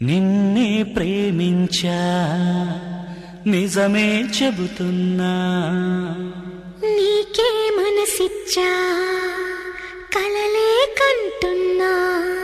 నిన్నే ప్రేమించా నిజమే చెబుతున్నా నీకే మనసిచ్చా కలలే కంటున్నా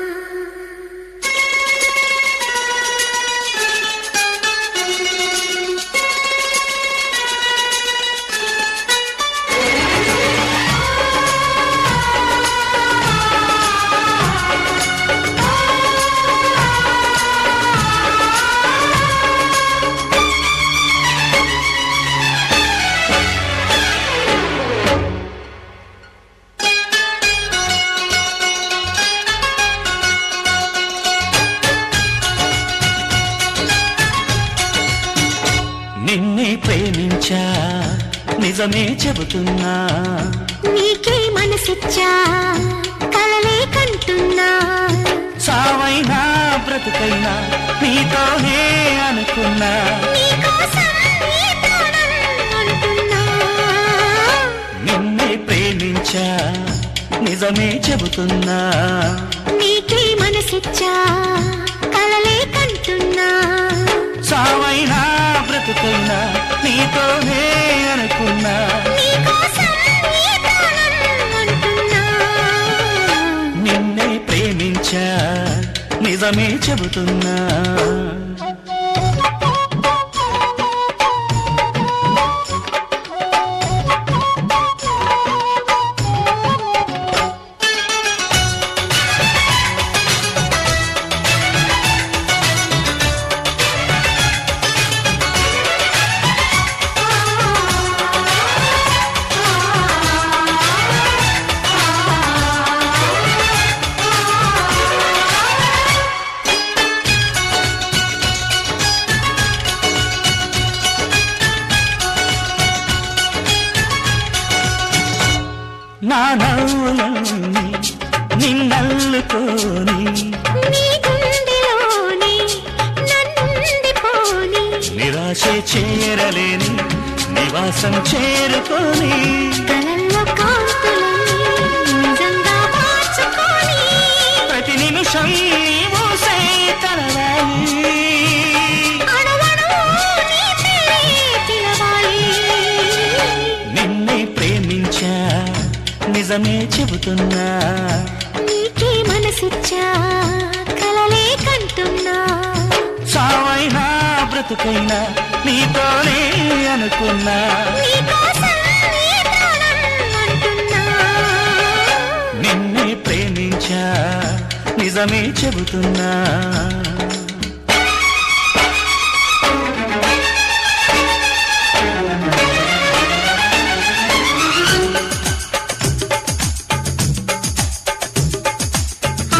నిన్నే ప్రేమించా నిజమే చెబుతున్నా నీకే మనసిచ్చా కలలే కంటున్నా సావైనా బ్రతుకైనా నీతోనే అనుకున్నా నీకోసం ఈ ప్రాణం అంటున్నా నిన్నే ప్రేమించా నిజమే చెబుతున్నా నీకే మనసిచ్చా కలలే కంటున్నా సావైనా బ్రతుకైనా నీతోనే అనుకున్నా నీకోసం ఈ ప్రాణం అంటున్నా నిన్నే ప్రేమించా నిజమే చెబుతున్నా నా నవ్వులని నిన్నల్లుకోని నీ గుండెలోని నన్నుండిపోని నిరాశే చేరలేని నివాసం చేరుకొని కలల్లో కాంతులని నిజంగా మార్చుకొని ప్రతి నిమిషం మూసే తలవాలి అణువణువు నీ పేరే పిలవాలి నిన్నే ప్రేమించా నిజమే చెబుతున్నా నీకే మనసిచ్చా కలలే కంటున్నా సావైనా బ్రతుకైనా నీతోనే అనుకున్నా నీకోసం ఈ ప్రాణం అంటున్నా నిన్నే ప్రేమించా నిజమే చెబుతున్నా ఆ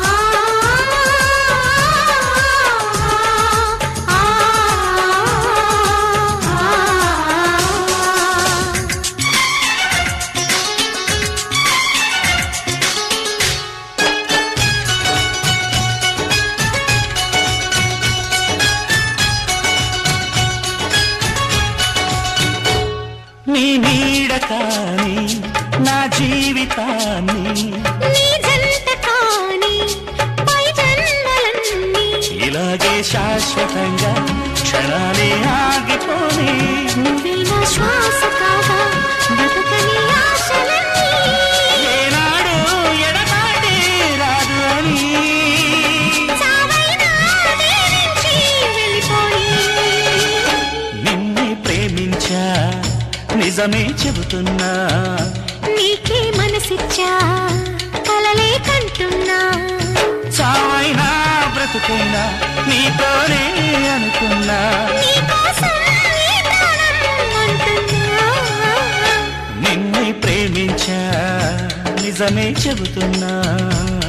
నీ నీడ కాని నా జీవితాన్ని నీ జంట కాని పై జన్మలన్నీ ఇలాగే శాశ్వతంగా క్షణాలే ఆగిపోని నువ్వే నా శ్వాస కాగా బ్రతకని ఆశలన్నీ ఏనాడు ఎడబాటే రాదు అని చావైనా దేవించి వెళ్ళిపోయి నిన్నే ప్రేమించా నిజమే చెబుతున్నా నీకే మనసిచ్చా కలలే కంటున్నా చావైనా బ్రతుకైనా నీతోనే అనుకున్నా నీకోసం ఈ ప్రాణం అంటున్నా నిన్నే ప్రేమించా నిజమే చెబుతున్నా